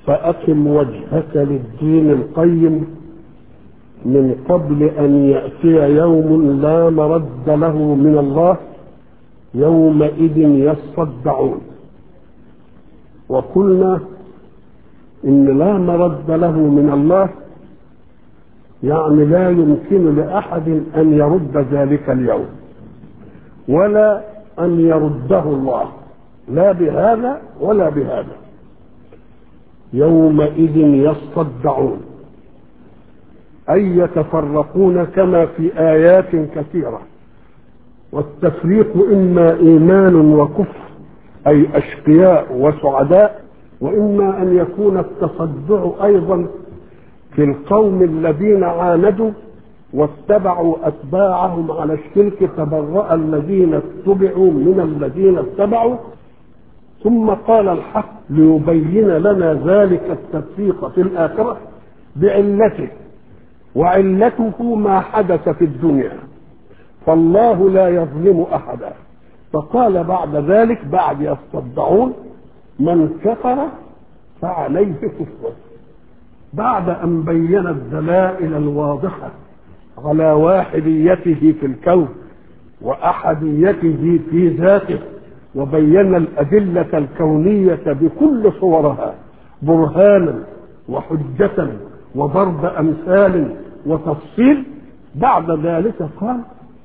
فأقم وجهك للدين القيم من قبل أن يأتي يوم لا مرد له من الله يومئذ يصدعون وقلنا إن لا مرد له من الله يعني لا يمكن لأحد أن يرد ذلك اليوم ولا أن يرده الله لا بهذا ولا بهذا يومئذ يصدعون أي يتفرقون كما في آيات كثيرة والتفريق إما إيمان وكفر أي أشقياء وسعداء وإما أن يكون التصدع أيضا في القوم الذين عاندوا واتبعوا أتباعهم على الشرك تبرأ الذين اتبعوا من الذين اتبعوا ثم قال الحق ليبين لنا ذلك التفريق في الآخرة بعلته وعلته ما حدث في الدنيا فالله لا يظلم أحدا فقال بعد ذلك بعد يصدعون من كفر فعليه كفره بعد أن بين الدلائل الواضحة على واحديته في الكون وأحديته في ذاته وبين الأدلة الكونية بكل صورها برهانا وحجة وضرب أمثال وتفصيل بعد ذلك قال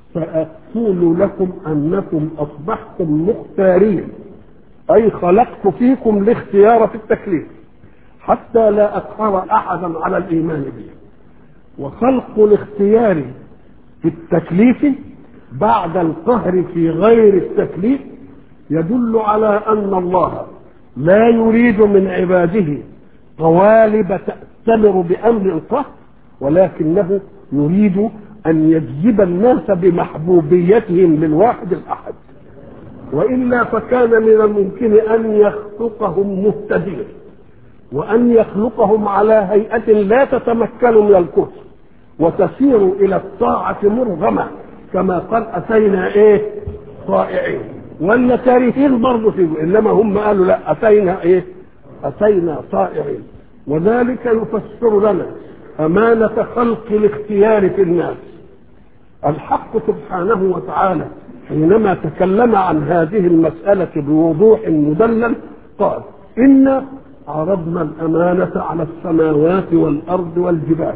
سأقول لكم أنكم أصبحتم مختارين أي خلقت فيكم الاختيار في التكليف حتى لا أقهر أحدا على الإيمان به وخلق الاختيار في التكليف بعد القهر في غير التكليف يدل على أن الله لا يريد من عباده قوالب تأتمر بأمر القهر ولكنه يريد أن يجذب الناس بمحبوبيتهم للواحد الأحد وإلا فكان من الممكن أن يخلقهم مهتدين وأن يخلقهم على هيئة لا تتمكن من الكفر وتسير إلى الطاعة مرغمة كما قال أتينا إيه طائعين ولا تاريخين برضه فيه إنما هم قالوا لا أتينا إيه أتينا طائعين وذلك يفسر لنا أمانة خلق الاختيار في الناس الحق سبحانه وتعالى حينما تكلم عن هذه المسألة بوضوح مدلل قال إنا عرضنا الأمانة على السماوات والأرض والجبال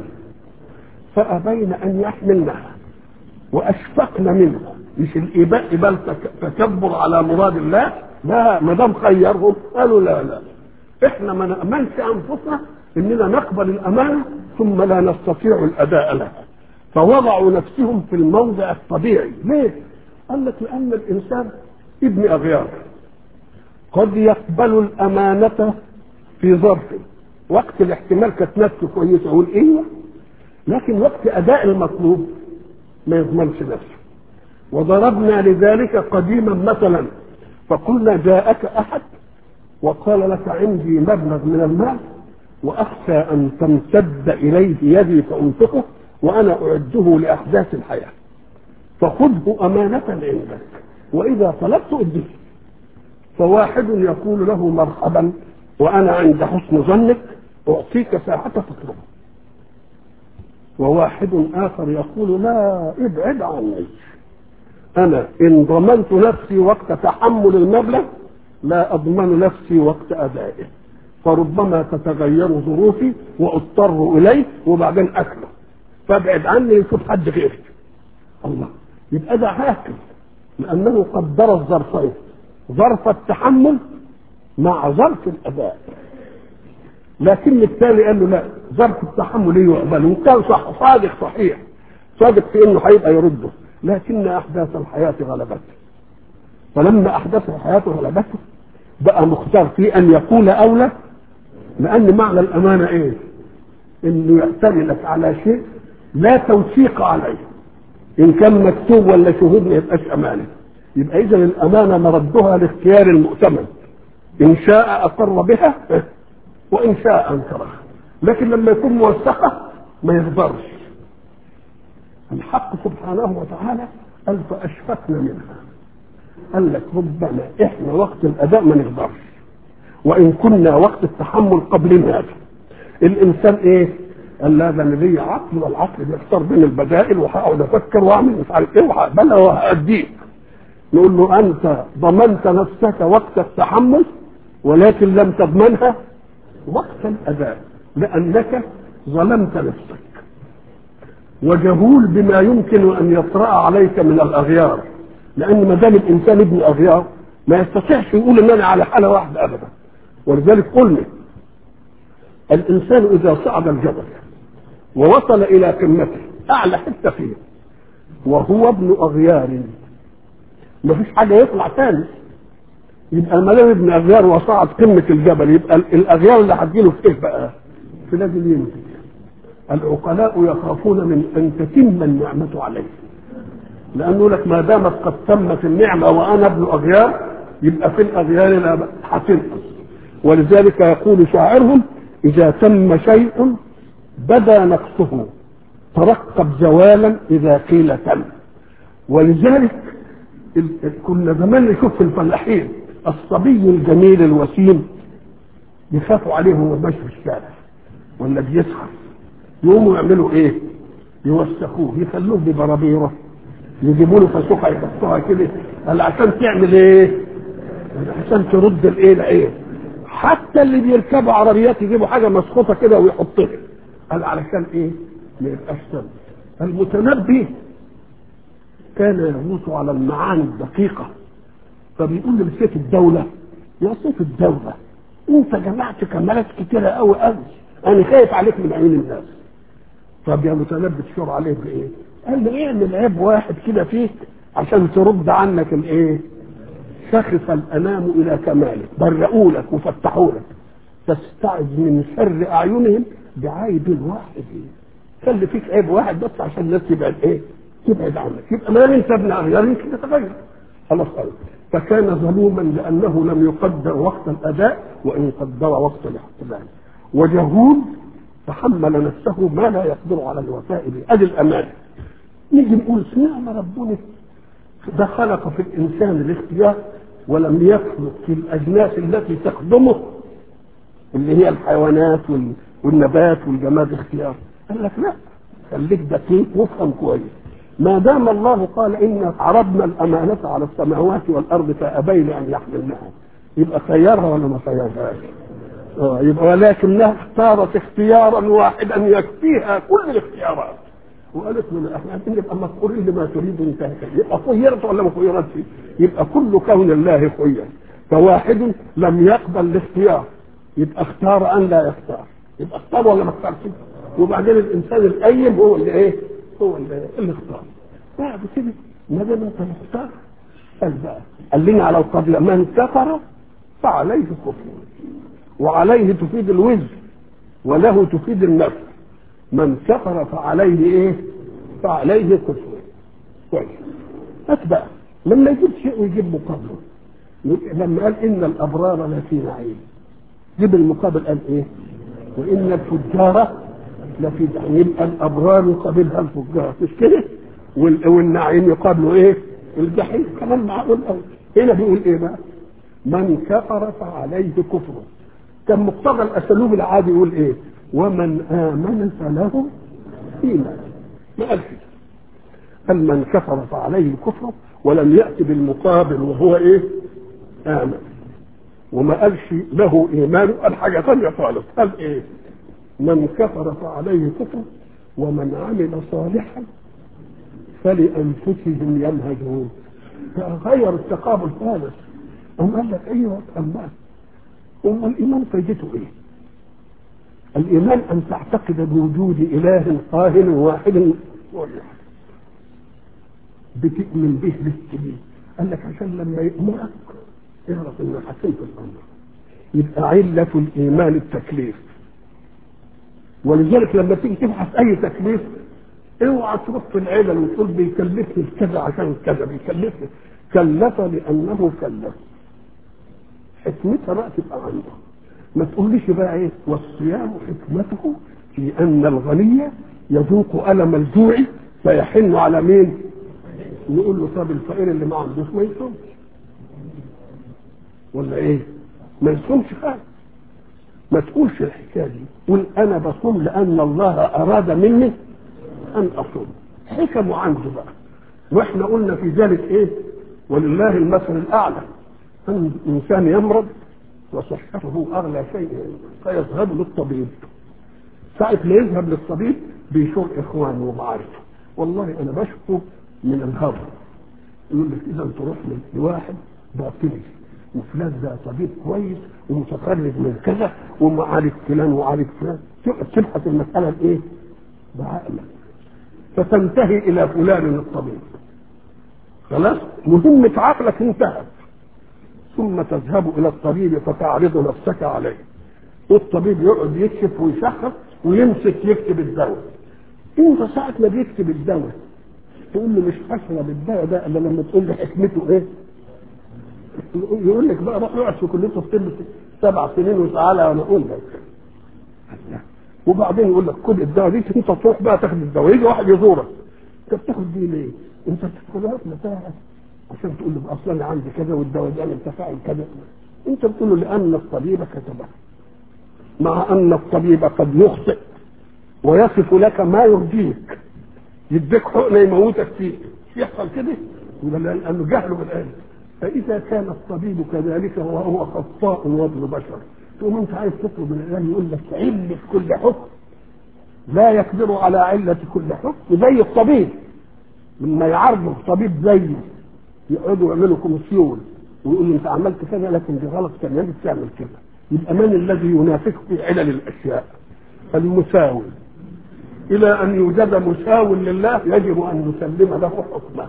فأبين أن يحملنها وأشفقن منها مش الإباء بل تكبر على مراد الله لا ما دام خيرهم قالوا لا لا احنا ما نأمنش أنفسنا إننا نقبل الأمانة ثم لا نستطيع الأداء لها فوضعوا نفسهم في الموضع الطبيعي ليه؟ قال لك لأن الإنسان ابن أغيار قد يقبل الأمانة في ظرف وقت الاحتمال كانت نفسه كويسة يقول إيه لكن وقت أداء المطلوب ما يضمنش نفسه وضربنا لذلك قديما مثلا فقلنا جاءك أحد وقال لك عندي مبلغ من المال وأخشى أن تمتد إليه يدي فأنفقه وأنا أعده لأحداث الحياة فخذه أمانة عندك وإذا طلبت أديه فواحد يقول له مرحبا وأنا عند حسن ظنك أعطيك ساعة تطلبه وواحد آخر يقول لا ابعد عني أنا إن ضمنت نفسي وقت تحمل المبلغ لا أضمن نفسي وقت أدائه فربما تتغير ظروفي واضطر إليه وبعدين أكله فابعد عني يشوف حد غيرك الله يبقى ده حاكم لأنه قدر الظرفين ظرف التحمل مع ظرف الأداء لكن الثاني قال له لا ظرف التحمل يقبل وكان صح صادق صحيح صادق في انه هيبقى يرده لكن احداث الحياه غلبته فلما احداث الحياه غلبته بقى مختار في ان يقول اولى لان معنى الامانه ايه؟ انه يعتمدك على شيء لا توثيق عليه ان كان مكتوب ولا شهود ما يبقاش امانه يبقى اذا الامانه مردها لاختيار المؤتمن ان شاء اقر بها وان شاء انكرها لكن لما يكون موثقه ما يقدرش الحق سبحانه وتعالى قال فاشفقنا منها قال لك ربما احنا وقت الاداء ما نقدرش وان كنا وقت التحمل قبل هذا الانسان ايه قال لا ده انا ليا عقل والعقل بيختار بين البدائل وهقعد افكر واعمل مش عارف ايه وهقبلها وهاديك نقول له انت ضمنت نفسك وقت التحمل ولكن لم تضمنها وقت الاداء لانك ظلمت نفسك وجهول بما يمكن ان يطرا عليك من الاغيار لان ما دام الانسان ابن اغيار ما يستطيعش يقول ان انا على حاله واحده ابدا ولذلك قلنا الانسان اذا صعد الجبل ووصل الى قمته اعلى حته فيه وهو ابن اغيار ما فيش حاجه يطلع ثاني يبقى ما دام ابن اغيار وصعد قمه الجبل يبقى الاغيار اللي هتجيله في ايه بقى؟ في نادي اليمين العقلاء يخافون من ان تتم النعمه عليه لانه لك ما دامت قد تمت النعمه وانا ابن اغيار يبقى في الاغيار لا هتنقص ولذلك يقول شاعرهم اذا تم شيء بدا نقصه ترقب زوالا اذا قيل تم ولذلك كنا زمان نشوف في الفلاحين الصبي الجميل الوسيم يخافوا عليه وهو ماشي في الشارع ولا بيسخر يقوموا يعملوا ايه؟ يوسخوه يخلوه ببرابيره يجيبوا له فسوخه يحطوها كده قال عشان تعمل ايه؟ عشان ترد الايه لايه؟ حتى اللي بيركبوا عربيات يجيبوا حاجه مسخوطه كده ويحطها قال علشان ايه؟ ما يبقاش سم المتنبي كان يغوص على المعاني الدقيقه فبيقول لسيف الدوله يا سيف الدوله انت جمعت كمالات كتيره قوي قوي انا خايف عليك من عيون الناس طب يا متنبي تشور عليه بايه؟ قال لي اعمل عيب واحد كده فيك عشان ترد عنك الايه؟ شخص الانام الى كمالك برئوا لك وفتحوا لك تستعذ من شر اعينهم بعيب واحد خلي فيك عيب واحد بس عشان الناس تبعد ايه؟ تبعد عنك يبقى ما انت ابن اغيار يمكن تتغير خلاص قال فكان ظلوما لانه لم يقدر وقت الاداء وان قدر وقت الاحتلال وجهول تحمل نفسه ما لا يقدر على الوفاء به ادي الامانه نيجي نقول سمعنا ربنا ده خلق في الانسان الاختيار ولم يخلق في الاجناس التي تخدمه اللي هي الحيوانات والنبات والجماد اختيار قال لك لا خليك دقيق وافهم كويس ما دام الله قال ان عرضنا الامانه على السماوات والارض فابين ان يحملنها يبقى خيرها ولا ما خيرهاش؟ اه يبقى ولكنها اختارت اختيارا واحدا يكفيها كل الاختيارات وقالت له احنا عايزين نبقى مفقورين لما تريد انتهى يبقى خيرت ولا ما خيرتش؟ يبقى كل كون الله خير فواحد لم يقبل الاختيار يبقى اختار ان لا يختار يبقى اختار ولا ما اختارش؟ وبعدين الانسان القيم هو اللي ايه؟ هو اللي, اللي اختار بعد كده ما دام انت مختار قال بقى قال لنا على قبل من كفر فعليه كفر وعليه تفيد الوزر وله تفيد النفس من كفر فعليه ايه؟ فعليه كفر كويس هات بقى لما يجيب شيء ويجيب مقابله لما قال ان الابرار لفي نعيم جيب المقابل قال ايه؟ وان الفجار لفي جحيم يبقى الابرار يقابلها الفجار مش كده؟ والنعيم يقابله ايه؟ الجحيم كلام معقول قوي هنا بيقول ايه بقى؟ من كفر فعليه كفره كان مقتضى الاسلوب العادي يقول ايه؟ ومن امن فله ايمان ما قالش قال من كفر فعليه كفره ولم ياتي بالمقابل وهو ايه؟ امن وما قالش له ايمان قال حاجه ثانيه خالص قال ايه؟ من كفر فعليه كفر ومن عمل صالحا فلانفسهم يمهدون فغير التقابل خالص أم قال لك ايوه اما أم الإيمان فايدته إيه؟ الإيمان أن تعتقد بوجود إله قاهر واحد واحد بتؤمن به للسبيل قال لك عشان لما يأمرك اعرف إنه حكمت الأمر يبقى علة الإيمان التكليف ولذلك لما تيجي تبحث أي تكليف اوعى تروح في العلل وتقول بيكلفني كذا عشان كذا بيكلفني كلف لأنه كلف حكمتها بقى تبقى عنده ما تقوليش بقى ايه والصيام حكمته في ان الغني يذوق الم الجوع فيحن على مين نقول له طب الفقير اللي ما عندوش ما يصومش ولا ايه ما يصومش حاجه ما تقولش الحكايه دي قول انا بصوم لان الله اراد مني ان اصوم حكمه عنده بقى واحنا قلنا في ذلك ايه ولله المثل الاعلى ان الانسان يمرض وصحته اغلى شيء فيذهب للطبيب ساعة ما يذهب للطبيب بيشوف اخوانه ومعارفه والله انا بشكو من الهرم يقول لك اذا تروح لواحد باطني وفلان ده طبيب كويس ومتخرج من كذا ومعالج فلان وعالج فلان تقعد تبحث المساله بايه؟ بعقلك فتنتهي الى فلان الطبيب خلاص مهمة عقلك انتهت ثم تذهب الى الطبيب فتعرض نفسك عليه والطبيب يقعد يكشف ويشخص ويمسك يكتب الدواء انت ساعة ما بيكتب الدواء تقول له مش هشرب الدواء ده الا لما تقول لي حكمته ايه يقول لك بقى روح اقعد في كليه الطب سبع سنين وتعالى وانا اقول لك وبعدين يقول لك خد الدواء دي انت تروح بقى تاخد الدواء يجي واحد يزورك انت بتاخد دي ليه؟ انت بتاخدها متاعك عشان تقول له اصلا انا عندي كذا والدواء ده انا متفاعل كذا انت بتقول له لان الطبيب كتبه مع ان الطبيب قد يخطئ ويصف لك ما يرضيك يديك حقنه يموتك فيه يحصل كده ولا لانه جهله بالعلم فاذا كان الطبيب كذلك وهو خطاء وابن بشر تقوم انت عايز تطلب من الاله يقول لك عله كل حكم لا يقدر على علة كل حكم زي الطبيب لما يعرضوا طبيب زيه يقعدوا يعملوا كوميسيون ويقولوا انت عملت كذا لكن دي غلط كان يجب تعمل كذا يبقى من الذي ينافق في علل الاشياء المساوي الى ان يوجد مساو لله يجب ان نسلم له حكمه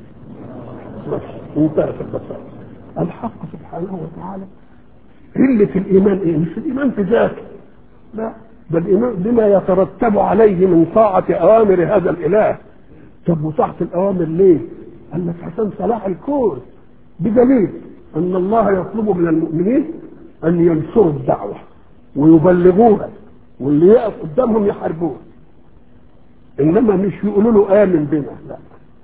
انتهت البساطه الحق سبحانه وتعالى قلة الإيمان إيه؟ مش الإيمان في ذاته لا ده الإيمان بما يترتب عليه من طاعة أوامر هذا الإله طب وطاعة الأوامر ليه؟ قال لك عشان صلاح الكون بدليل أن الله يطلب من المؤمنين أن ينصروا الدعوة ويبلغوها واللي يقف قدامهم يحاربوه إنما مش يقولوا له آمن بنا لا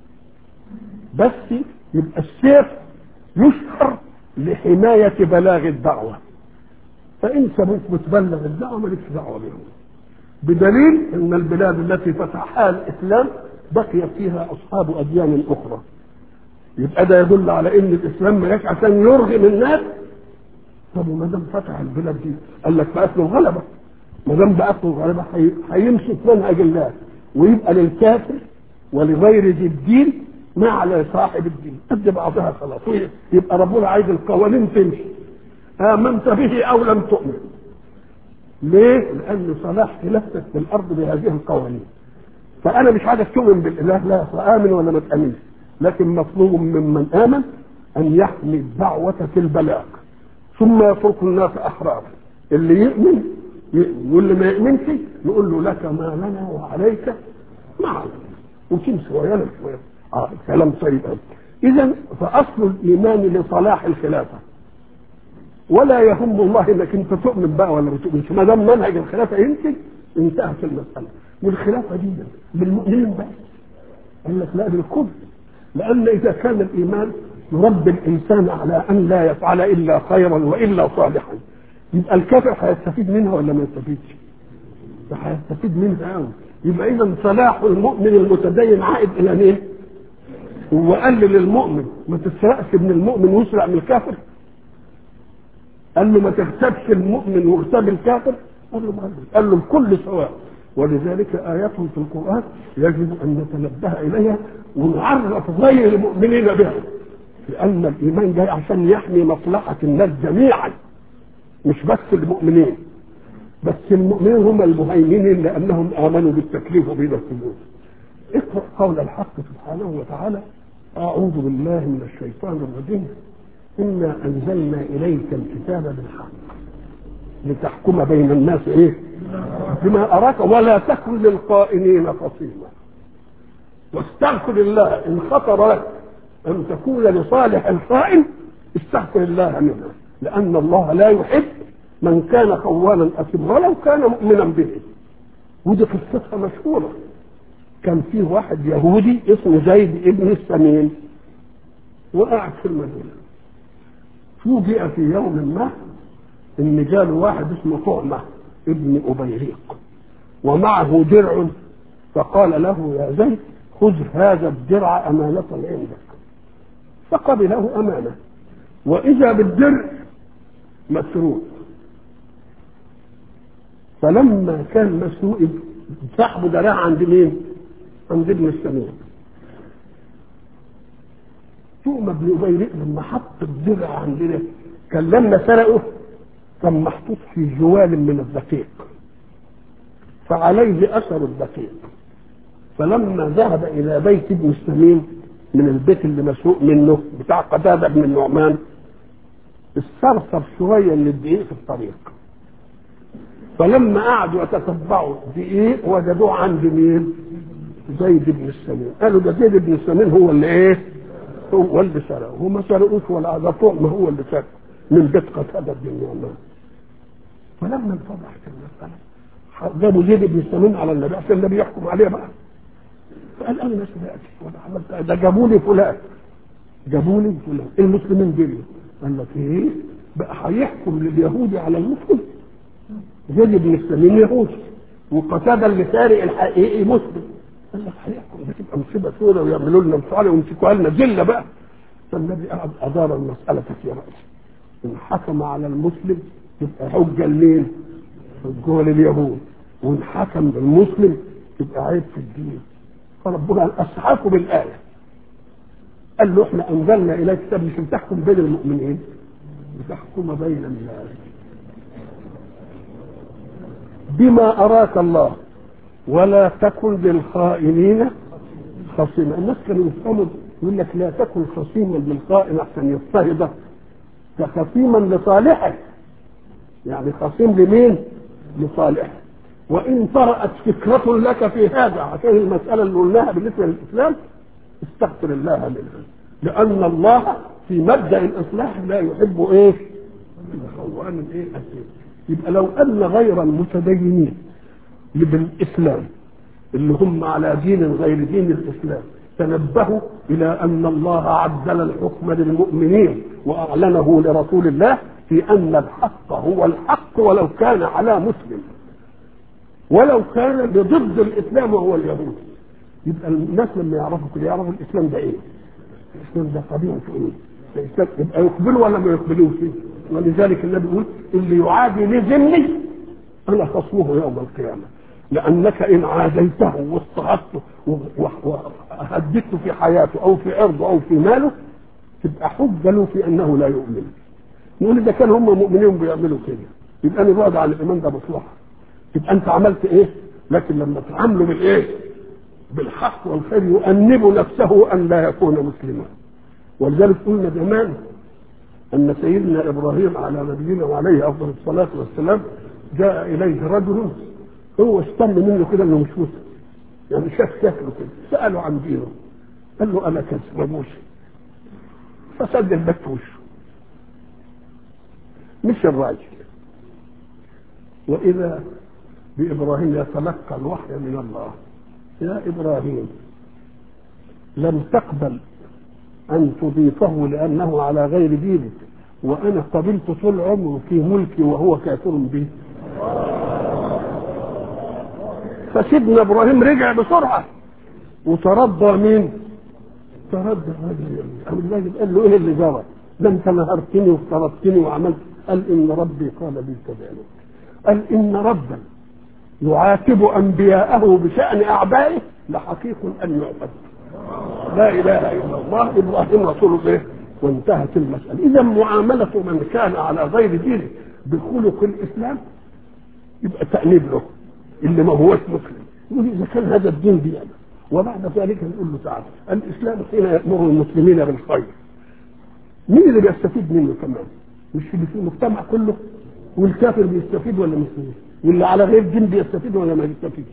بس يبقى السيف يشهر لحماية بلاغ الدعوة فإن سبوك بتبلغ الدعوة مالكش دعوة بهم بدليل أن البلاد التي فتحها الإسلام بقي فيها أصحاب أديان أخرى يبقى ده يدل على أن الإسلام ما جاش عشان يرغم الناس طب وما دام فتح البلاد دي قال لك بقت له الغلبة ما دام بقت له الغلبة هيمسك منهج الله ويبقى للكافر ولغير ذي الدين ما على صاحب الدين قد بعضها خلاص يبقى ربنا عايز القوانين تمشي آمنت به أو لم تؤمن ليه؟ لأن صلاح خلافتك في الأرض بهذه القوانين فأنا مش عايزك تؤمن بالإله لا فآمن ولا ما تأمنش لكن مطلوب ممن آمن أن يحمي الدعوة في البلاغ ثم يترك الناس أحرار اللي يؤمن يؤمن واللي ما يؤمنش نقول له لك ما لنا وعليك ما عليك وتمشي ويانا شويه اه كلام طيب قوي اذا فاصل الايمان لصلاح الخلافه ولا يهم الله انك انت تؤمن بقى ولا ما تؤمنش ما دام منهج الخلافه يمكن انتهت المساله والخلافه دي بالمؤمنين بس قال لك لا بالكل لان اذا كان الايمان يربي الانسان على ان لا يفعل الا خيرا والا صالحا يبقى الكافر هيستفيد منها ولا ما يستفيدش؟ هيستفيد منها قوي يبقى اذا صلاح المؤمن المتدين عائد الى مين؟ هو قال للمؤمن ما تسرقش من المؤمن ويسرق من الكافر قال له ما تغتابش المؤمن واغتاب الكافر قال له ما قال له الكل سواء ولذلك آيات في القرآن يجب أن نتنبه إليها ونعرف غير المؤمنين بها لأن الإيمان جاي عشان يحمي مصلحة الناس جميعا مش بس المؤمنين بس المؤمنين هم المهيمنين لأنهم آمنوا بالتكليف وبينفذوه اقرأ قول الحق سبحانه وتعالى أعوذ بالله من الشيطان الرجيم إنا أنزلنا إليك الكتاب بالحق لتحكم بين الناس إيه؟ بما أراك ولا تكن للقائمين خصيما واستغفر الله إن خطر لك أن تكون لصالح الخائن استغفر الله منه لأن الله لا يحب من كان خوانا أثما ولو كان مؤمنا به ودي قصتها مشهورة كان فيه واحد يهودي اسمه زيد ابن السمين وقعد في المدينة فوجئ في يوم ما ان جاله واحد اسمه طعمه ابن ابيريق ومعه درع فقال له يا زيد خذ هذا الدرع امانه عندك فقبله امانه واذا بالدرع مسروق فلما كان مسروق صاحبه دراع عند مين؟ عند ابن السمين ثم ابن ابيريق لما حط الدرع عندنا كان لما سرقه كان محطوط في جوال من الدقيق فعليه اثر الدقيق فلما ذهب الى بيت ابن السمين من البيت اللي مسروق منه بتاع قتاده بن النعمان استرسل شويه من الدقيق في الطريق فلما قعدوا يتتبعوا دقيق وجدوه عند مين؟ زيد بن السمين قالوا ده زيد بن السمين هو اللي ايه؟ هو اللي سرقه هو ما سرقوش ولا ده طعم هو اللي سرقه من بيت قتاده بن النعمان فلما انفضحت المساله جابوا زيد بن السمين على النبي عشان النبي يحكم عليه بقى فقال انا ما سرقتش ولا عملت ده جابوا لي فلان جابوا لي فلان المسلمين جريوا قال لك ايه بقى هيحكم لليهودي على المسلم زيد بن السمين يهودي وقتاده اللي سارق الحقيقي مسلم قال لك هيحكم ده تبقى مصيبه سوداء ويعملوا لنا مصالح ويمسكوا لنا ذله بقى فالنبي قعد ادار المساله في راسه ان حكم على المسلم يبقى حجه لمين؟ حجه لليهود وان حكم بالمسلم يبقى عيب في الدين فربنا اسعفه بالايه قال له احنا انزلنا اليك كتاب مش بتحكم بين المؤمنين بتحكم بين الناس بما اراك الله ولا تكن للخائنين خصيما الناس كانوا يفهموا يقول لك لا تكن خصيما للخائن احسن يضطهده كخصيما لصالحه يعني خصيم لمين؟ لصالحه وان طرأت فكرة لك في هذا عشان المسألة اللي قلناها بالنسبة للإسلام استغفر الله منها لأن الله في مبدأ الإصلاح لا يحب إيه؟ خوان إيه؟ الدين يبقى لو أن غير المتدينين بالإسلام اللي هم على دين غير دين الإسلام تنبهوا إلى أن الله عدل الحكم للمؤمنين وأعلنه لرسول الله في أن الحق هو الحق ولو كان على مسلم ولو كان ضد الإسلام وهو اليهود يبقى الناس لما يعرفوا كده يعرفوا الإسلام ده إيه؟ الإسلام ده طبيعته إيه؟ الإسلام يبقى يقبلوا ولا ما يقبلوش ولذلك النبي يقول اللي يعادي لذمي أنا خصمه يوم القيامة لأنك إن عاديته واضطهدته وهددته في حياته أو في عرضه أو في ماله تبقى حجة له في أنه لا يؤمن نقول إذا كان هم مؤمنين بيعملوا كده يبقى أنا بعد عن الإيمان ده مصلحة يبقى أنت عملت إيه؟ لكن لما تعاملوا بالإيه؟ بالحق والخير يؤنب نفسه أن لا يكون مسلما ولذلك قلنا زمان أن سيدنا إبراهيم على نبينا وعليه أفضل الصلاة والسلام جاء إليه رجل هو استن منه كده انه مش مسلم يعني شاف شكله كده ساله عن دينه قال له انا كذب وموسى فسد الباب في وشه مش الراجل واذا بابراهيم يتلقى الوحي من الله يا ابراهيم لم تقبل ان تضيفه لانه على غير دينك وانا قبلت طول عمره في ملكي وهو كافر به فسيدنا ابراهيم رجع بسرعه وترضى مين؟ ترضى الراجل الراجل قال له ايه اللي جرى؟ ده انت نهرتني وافترضتني وعملت قال ان ربي قال لي كذلك قال ان ربا يعاتب انبياءه بشان اعدائه لحقيق ان يعبد لا اله الا الله ابراهيم رسول الله وانتهت المساله اذا معامله من كان على غير دينه بخلق الاسلام يبقى تانيب له اللي ما هوش مسلم يقول اذا كان هذا الدين ديانه وبعد ذلك نقول له تعالى الاسلام حين يامر المسلمين بالخير مين اللي بيستفيد منه كمان؟ مش اللي في المجتمع كله والكافر بيستفيد ولا مش واللي على غير دين بيستفيد ولا ما بيستفيدش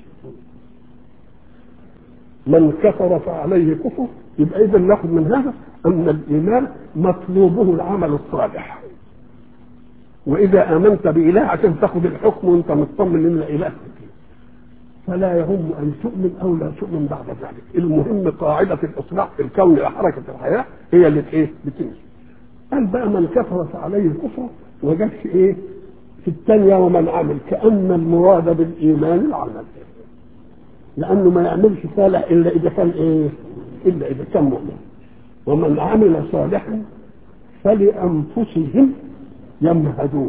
من كفر فعليه كفر يبقى اذا ناخذ من هذا ان الايمان مطلوبه العمل الصالح واذا امنت باله عشان تاخذ الحكم وانت مطمن ان اله فلا يهم ان تؤمن او لا تؤمن بعد ذلك المهم قاعده الاصلاح في الكون وحركه الحياه هي اللي ايه بتمشي قال بقى من كفر فعليه كفر وجدش ايه في الثانية ومن عمل كأن المراد بالإيمان العمل لأنه ما يعملش صالح إلا إذا كان إيه؟ إلا إذا كان مؤمن ومن عمل صالحا فلأنفسهم يمهدون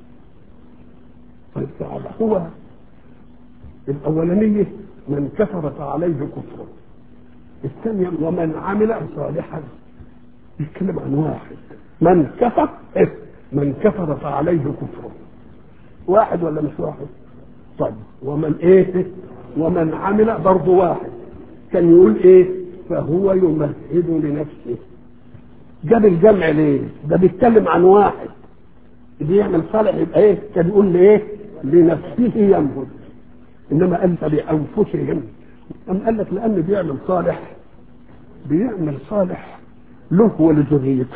طيب تعالى هو الأولانية من كفر فعليه كفر الثانية ومن عمل صالحا يتكلم عن واحد من كفر إيه؟ من كفر فعليه كفر واحد ولا مش واحد طيب ومن ايه ومن عمل برضه واحد كان يقول ايه فهو يمهد لنفسه جاب الجمع ليه ده بيتكلم عن واحد بيعمل صالح يبقى ايه كان يقول لي ايه لنفسه يمهد انما قال لانفسهم أم قال لك لان بيعمل صالح بيعمل صالح له ولذريته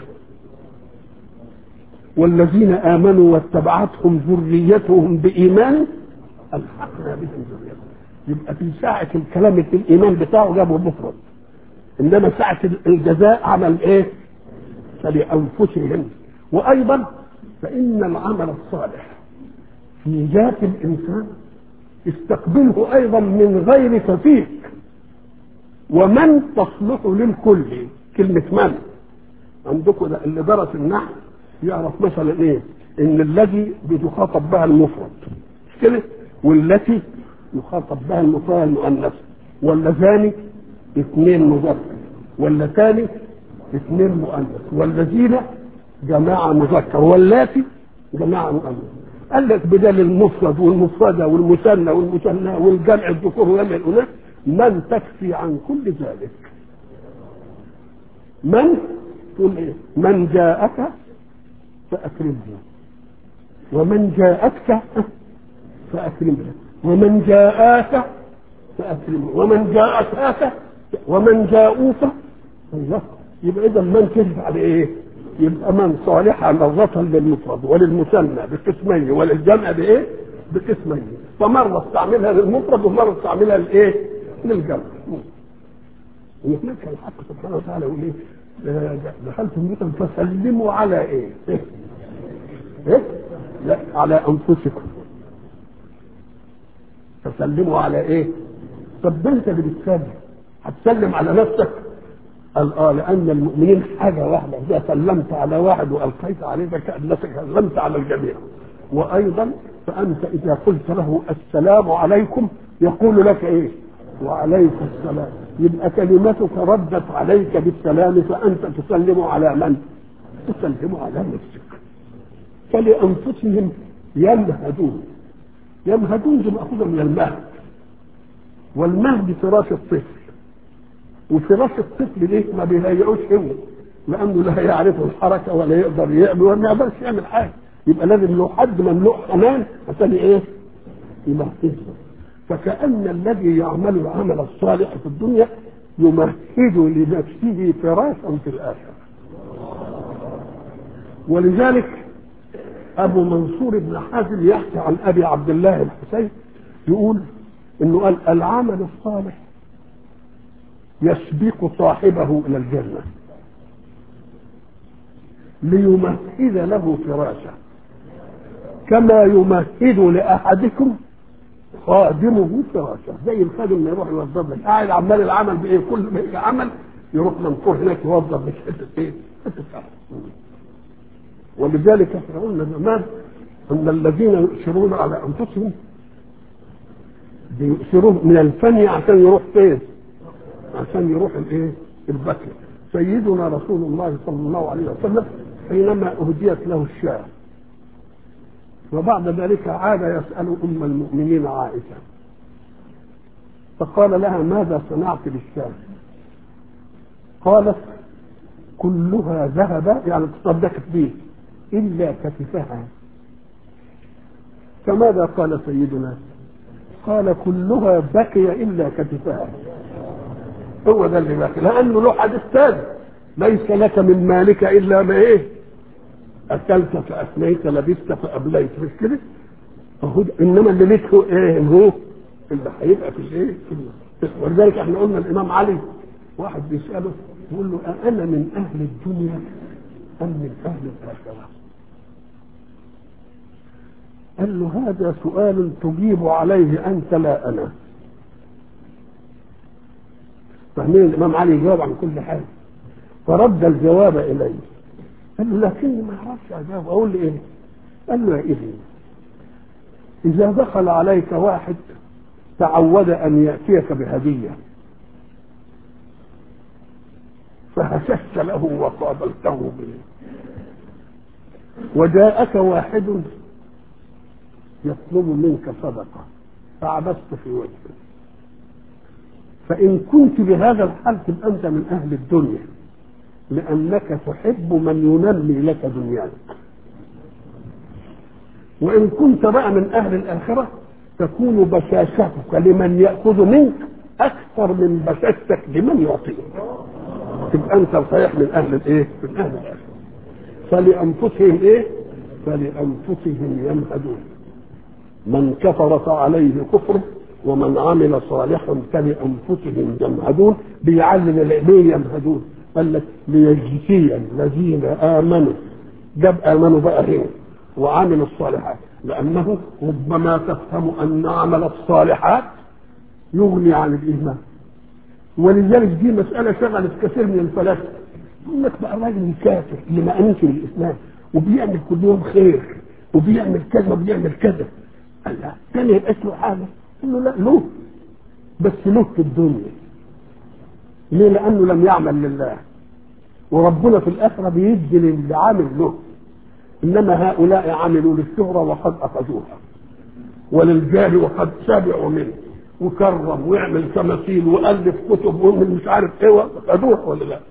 والذين امنوا واتبعتهم ذريتهم بايمان الحقنا بهم ذريتهم يبقى في ساعة الكلام في الإيمان بتاعه جابه مفرد إنما ساعة الجزاء عمل إيه؟ فلأنفسهم وأيضا فإن العمل الصالح في ذات الإنسان يستقبله أيضا من غير تفيك ومن تصلح للكل كلمة من عندكم ده اللي درس النحو يعرف مثلا ايه ان الذي بتخاطب بها المفرد مش كده والتي يخاطب بها المفرد المؤنث واللذان اثنين مذكر واللتان اثنين مؤنث والذين جماعة مذكر واللاتي جماعة مؤنث قال لك بدل المفرد والمفردة والمثنى والمثنى والجمع الذكور وجمع الأناث من تكفي عن كل ذلك من تقول ايه من جاءك فأكرمه ومن جاءتك فأكرمها ومن جاءك فأكرمه ومن جاءتك ومن جاءوك الله يبقى إذا من كذب على إيه؟ يبقى من صالحة مرة للمفرد وللمثنى بقسمين وللجمع بإيه؟ بقسمين فمرة استعملها للمفرد ومرة استعملها لإيه؟ للجمع وهناك الحق سبحانه وتعالى يقول إيه؟ دخلتم بيوتا فسلموا على إيه؟ إيه؟ إيه؟ لا على أنفسكم فسلموا على إيه؟ طب ده أنت اللي بتسلم هتسلم على نفسك قال اه لان المؤمنين حاجه واحده اذا سلمت على واحد والقيت عليه فكانك سلمت على الجميع وايضا فانت اذا قلت له السلام عليكم يقول لك ايه وعليك السلام يبقى كلمتك ردت عليك بالسلام فانت تسلم على من تسلم على نفسك فلانفسهم يمهدون يمهدون دي ماخوذه من المهد والمهد فراش الطفل وفراش الطفل ليه ما بيهيئوش هو لانه لا يعرف الحركه ولا يقدر يعمل ولا يقدرش يعمل حاجه يبقى لازم له حد مملوء حنان عشان ايه؟ يمهده فكأن الذي يعمل العمل الصالح في الدنيا يمهد لنفسه فراشا في الآخرة ولذلك أبو منصور بن حازم يحكي عن أبي عبد الله الحسين يقول إنه قال العمل الصالح يسبق صاحبه إلى الجنة ليمهد له فراشا كما يمهد لأحدكم خادمه فراشا زي الخادم ما يروح يوظف لك قاعد عمال العمل بايه كل ما يجي عمل يروح منصور هناك يوظف مش حته ايه حته ولذلك احنا قلنا زمان ان الذين يؤثرون على انفسهم بيؤثرون من الفني عشان يروح فين؟ عشان يروح الايه؟ البكر سيدنا رسول الله صلى الله عليه وسلم حينما اهديت له الشاه وبعد ذلك عاد يسأل أم المؤمنين عائشة فقال لها ماذا صنعت بالشام قالت كلها ذهب يعني تصدقت به إلا كتفها فماذا قال سيدنا قال كلها بكي إلا كتفها هو ده اللي باقي لأنه له حديث ثاني ليس لك من مالك إلا ما إيه اكلت فافنيت لبست فابليت مش كده؟ اهو انما اللي ليته ايه هو اللي هيبقى في الايه؟ ولذلك احنا قلنا الامام علي واحد بيساله يقول له انا من اهل الدنيا ام من اهل الاخره؟ قال له هذا سؤال تجيب عليه أنت لا أنا فاهمين الإمام علي جاوب عن كل حاجة فرد الجواب إليه قال له لكني ما أعرفش أجاوب أقول له إيه؟ قال له يا ابني إذا دخل عليك واحد تعود أن يأتيك بهدية فهششت له وقابلته به وجاءك واحد يطلب منك صدقة فعبست في وجهه فإن كنت بهذا الحال تبقى أنت من أهل الدنيا لأنك تحب من ينمي لك دنياك وإن كنت بقى من أهل الآخرة تكون بشاشتك لمن يأخذ منك أكثر من بشاشتك لمن يعطيك تبقى أنت صحيح من أهل الإيه؟ من أهل الآخرة فلأنفسهم إيه؟ فلأنفسهم يمهدون من كفر فعليه كفره ومن عمل صالحا فلأنفسهم يمهدون بيعلم ليه يمهدون قال لك ليجزي الذين آمنوا جاب آمنوا بقى هنا وعملوا الصالحات لأنه ربما تفهم أن عمل الصالحات يغني عن الإيمان ولذلك دي مسألة شغلت كثير من الفلاسفة يقول لك بقى الراجل الكافر اللي ما آمنش بالإسلام وبيعمل كل يوم خير وبيعمل كذا وبيعمل كذا قال لا كان يبقى اسمه حاجة قال له لا له بس له في الدنيا ليه؟ لأنه لم يعمل لله وربنا في الآخرة بيدي للي عامل له إنما هؤلاء عملوا للشهرة وقد أخذوها وللجاه وقد سبعوا منه وكرم ويعمل تماثيل والف كتب ومن مش عارف ايه خدوها ولا لا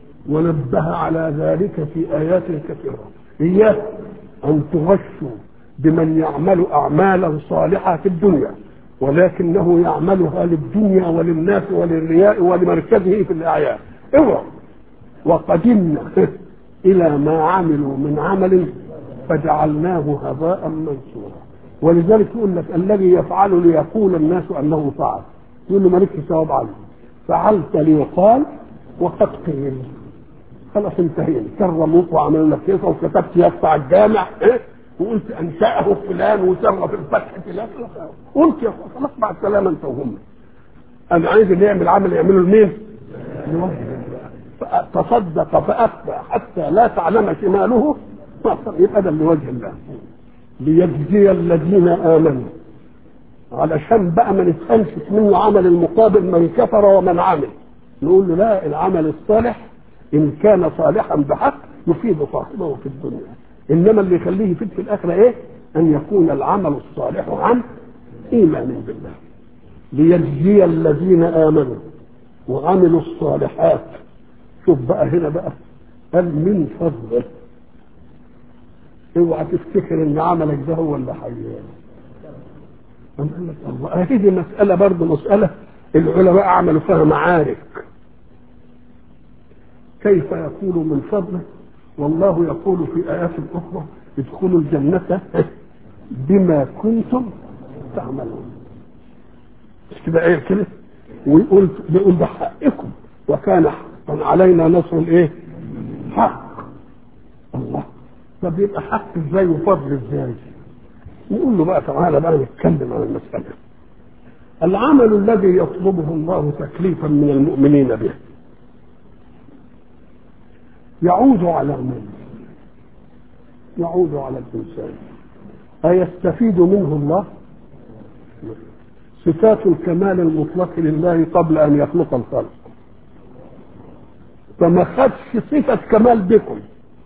ونبه على ذلك في ايات كثيره اياك ان تغشوا بمن يعمل اعمالا صالحه في الدنيا ولكنه يعملها للدنيا وللناس وللرياء ولمركزه في الاعيان اوعوا وقدمنا الى ما عملوا من عمل فجعلناه هباء منثورا ولذلك يقول لك الذي يفعل ليقول الناس انه فعل يقول له مالكش ثواب عنه فعلت ليقال وقد قيل خلاص انتهينا كرموك وعملوا لك كيف وكتبت يقطع الجامع إيه؟ وقلت انشاه فلان وسر في الفتح فلان قلت يا خلاص مع السلامه انت وهم انا عايز اللي يعمل عمل يعمله لمين؟ لوجه الله تصدق فافتى حتى لا تعلم شماله يبقى ده لوجه الله ليجزي الذين امنوا علشان بقى ما نفهمش منه عمل المقابل من كفر ومن عمل نقول له لا العمل الصالح ان كان صالحا بحق يفيد صاحبه في الدنيا انما اللي يخليه يفيد في الاخره ايه ان يكون العمل الصالح عن ايمان بالله ليجزي الذين امنوا وعملوا الصالحات شوف بقى هنا بقى قال من فضله اوعى تفتكر ان عملك ده هو اللي حياه قال لك الله هذه مسألة برضه مسألة العلماء عملوا فيها معارك كيف يقول من فضله والله يقول في آيات أخرى ادخلوا الجنة بما كنتم تعملون مش كده ايه كده ويقول بيقول ده حقكم وكان حقا علينا نصر الايه حق الله طب يبقى حق ازاي وفضل ازاي نقول له بقى تعالى بقى نتكلم عن المسألة العمل الذي يطلبه الله تكليفا من المؤمنين به يعود على من؟ يعود على الإنسان أيستفيد منه الله؟ صفات الكمال المطلق لله قبل أن يخلق الخلق فما خدش صفة كمال بكم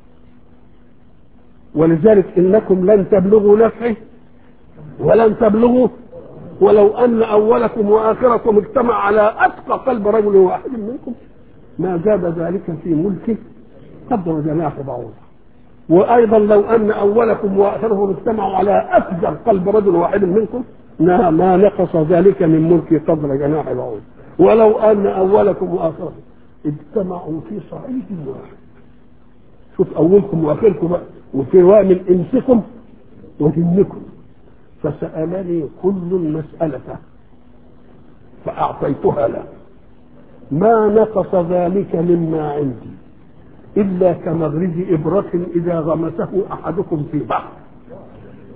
ولذلك انكم لن تبلغوا نفعه ولن تبلغوا ولو ان اولكم واخركم اجتمع على اتقى قلب رجل واحد منكم ما زاد ذلك في ملكه قدر جناح بعوضه وايضا لو ان اولكم واخركم اجتمعوا على افجر قلب رجل واحد منكم ما نقص ذلك من ملكه قدر جناح بعوضه ولو ان اولكم واخركم اجتمعوا في صعيد واحد شوف اولكم واخركم بقى وفي رواية من انسكم وجنكم فسألني كل مسألة فأعطيتها له ما نقص ذلك مما عندي إلا كمغرز إبرة إذا غمسه أحدكم في بحر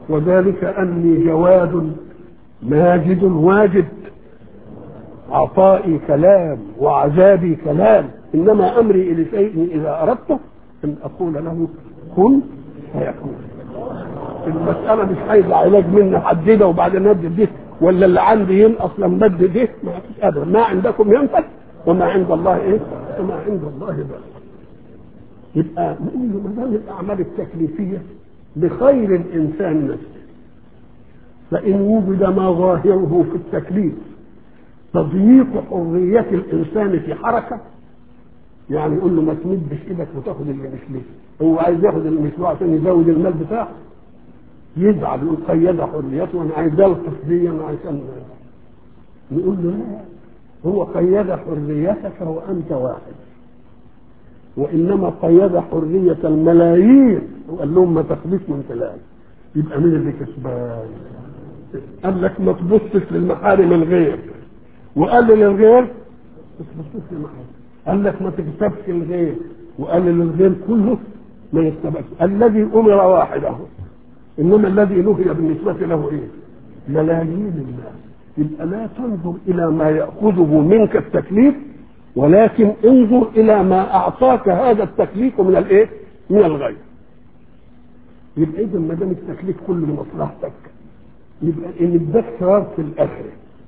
وذلك اني جواد ماجد واجد عطائي كلام وعذابي كلام انما امري الى شيء اذا اردته ان اقول له كن فيكون المسألة مش عايز علاج مني حدده وبعدين ندي ده ولا اللي عندي ينقص لما ادي ده ما فيش ابدا ما عندكم ينفد وما عند الله ايه؟ وما عند الله بس يبقى نقول له ما دام الاعمال التكليفيه لخير الانسان نفسه فان وجد ما ظاهره في التكليف تضييق حريه الانسان في حركه يعني يقول له ما تمدش ايدك وتاخد اللي مش ليه هو عايز ياخد اللي مش له عشان يزود المال بتاعه يزعل يقول قيد حريته وانا عايز الطف دي انا عشان نقول له لا هو قيد حريتك وانت واحد وانما قيد حريه الملايين وقال لهم ما تاخدوش من فلان يبقى مين اللي كسبان؟ قال لك ما تبصش للمحارم الغير وقال للغير ما تبصش للمحارم قال لك ما تكسبش الغير وقال للغير كله ما يتبعش الذي امر واحده انما الذي نهي بالنسبه له ايه؟ ملايين الناس يبقى لا تنظر الى ما ياخذه منك التكليف ولكن انظر الى ما اعطاك هذا التكليف من الايه؟ من الغير. يبقى اذا ما دام التكليف كله لمصلحتك يبقى ان اداك ثواب في الاخره.